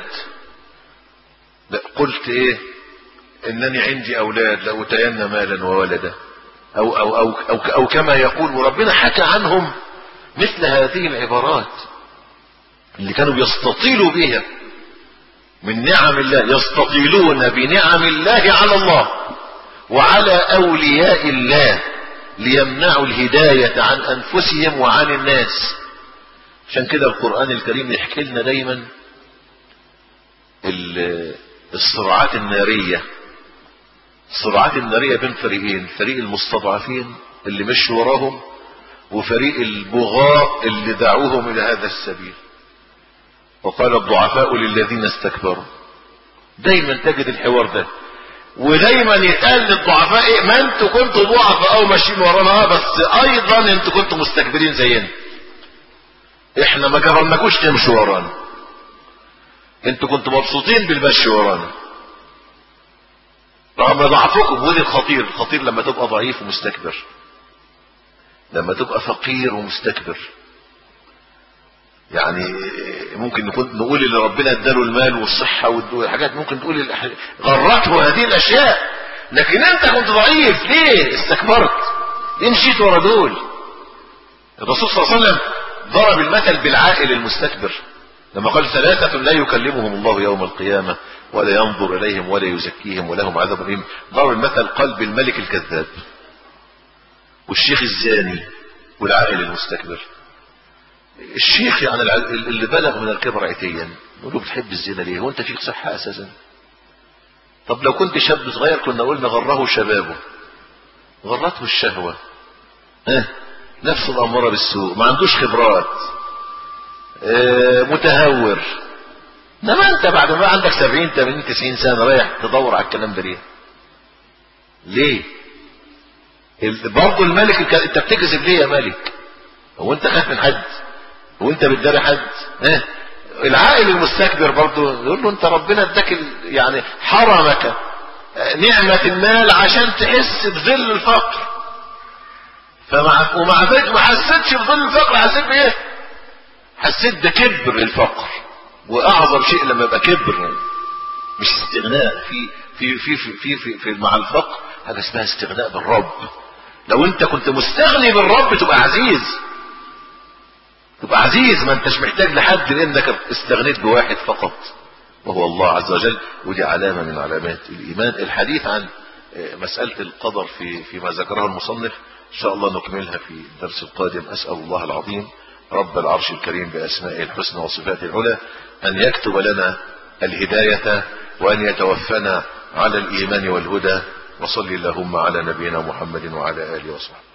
قلت ايه انني عندي اولاد لاوتين مالا وولدا أو, أو, أو, أو, أو كما يقول وربنا حكى عنهم مثل هذه العبارات اللي كانوا بيستطيلوا بها من نعم الله يستطيلون بنعم الله على الله وعلى أولياء الله ليمنعوا الهداية عن أنفسهم وعن الناس عشان كده القرآن الكريم يحكي لنا دايما الصراعات النارية الصراعات النارية بين فريقين فريق المستضعفين اللي مشوا وراهم وفريق البغاء اللي دعوهم إلى هذا السبيل وقال الضعفاء للذين استكبروا دايما تجد الحوار ده ودايما يتقال للضعفاء ايه ما انتوا كنتوا ضعفاء او ماشيين ورانا بس ايضا انتوا كنتوا مستكبرين زينا احنا ما جربناكوش تمشوا ورانا انتوا كنتوا مبسوطين بالمشي ورانا رغم ضعفكم ودي الخطير الخطير لما تبقى ضعيف ومستكبر لما تبقى فقير ومستكبر يعني ممكن نكون نقول اللي ربنا اداله المال والصحة والحاجات ممكن تقول غرته هذه الاشياء لكن انت كنت ضعيف ليه استكبرت ليه مشيت ورا دول الرسول صلى الله عليه وسلم ضرب المثل بالعائل المستكبر لما قال ثلاثة لا يكلمهم الله يوم القيامة ولا ينظر إليهم ولا يزكيهم ولهم عذاب أليم ضرب المثل قال بالملك الكذاب والشيخ الزاني والعائل المستكبر الشيخ يعني اللي بلغ من الكبر عتيا نقول له بتحب الزنا ليه وانت فيك صحة اساسا طب لو كنت شاب صغير كنا قلنا غره شبابه غرته الشهوة اه نفس الأمارة بالسوء ما عندوش خبرات اه متهور انما انت بعد ما عندك 70 80 90 سنة رايح تدور على الكلام ده ليه ليه برضه الملك انت بتكذب ليه يا ملك هو انت خايف من حد هو انت بتداري حد اه العائل المستكبر برضه يقول له انت ربنا اداك يعني حرمك نعمة المال عشان تحس بذل الفقر فمع ومع ذلك ما حسيتش بظل الفقر حسيت بايه حسيت بكبر الفقر واعظم شيء لما يبقى كبر يعني مش استغناء في في في في في, في, في مع الفقر حاجه اسمها استغناء بالرب لو انت كنت مستغني بالرب تبقى عزيز تبقى عزيز ما انتش محتاج لحد لانك استغنيت بواحد فقط وهو الله عز وجل ودي علامة من علامات الإيمان الحديث عن مسألة القدر في فيما ذكره المصنف إن شاء الله نكملها في الدرس القادم أسأل الله العظيم رب العرش الكريم بأسمائه الحسنى وصفاته العلى أن يكتب لنا الهداية وأن يتوفنا على الإيمان والهدى وصل اللهم على نبينا محمد وعلى آله وصحبه